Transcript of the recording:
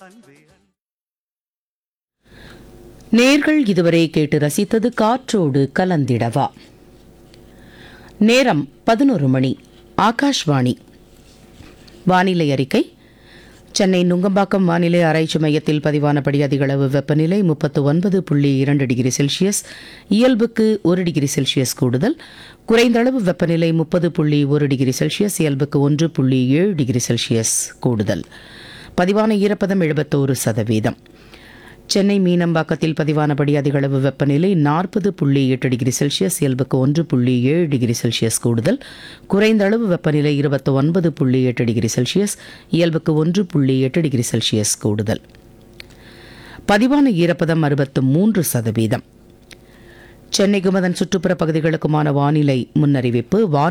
நேர்கள் இதுவரை கேட்டு ரசித்தது காற்றோடு கலந்திடவா நேரம் பதினொரு மணி ஆகாஷ்வாணி வானிலை அறிக்கை சென்னை நுங்கம்பாக்கம் வானிலை ஆராய்ச்சி மையத்தில் பதிவானபடி அதிகளவு வெப்பநிலை முப்பத்து ஒன்பது புள்ளி இரண்டு டிகிரி செல்சியஸ் இயல்புக்கு ஒரு டிகிரி செல்சியஸ் கூடுதல் குறைந்த அளவு வெப்பநிலை முப்பது புள்ளி ஒரு டிகிரி செல்சியஸ் இயல்புக்கு ஒன்று புள்ளி ஏழு டிகிரி செல்சியஸ் கூடுதல் பதிவான ஈரப்பதம் எழுபத்தோரு சதவீதம் சென்னை மீனம்பாக்கத்தில் பதிவானபடி அதிகளவு வெப்பநிலை நாற்பது புள்ளி எட்டு டிகிரி செல்சியஸ் இயல்புக்கு ஒன்று புள்ளி ஏழு டிகிரி செல்சியஸ் கூடுதல் குறைந்த அளவு வெப்பநிலை இருபத்தி ஒன்பது புள்ளி எட்டு டிகிரி செல்சியஸ் இயல்புக்கு ஒன்று புள்ளி எட்டு டிகிரி செல்சியஸ் கூடுதல் பதிவான ஈரப்பதம் அறுபத்து மூன்று சதவீதம் சென்னைக்கும் அதன் சுற்றுப்புற பகுதிகளுக்குமான வானிலை முன்னறிவிப்பு வான்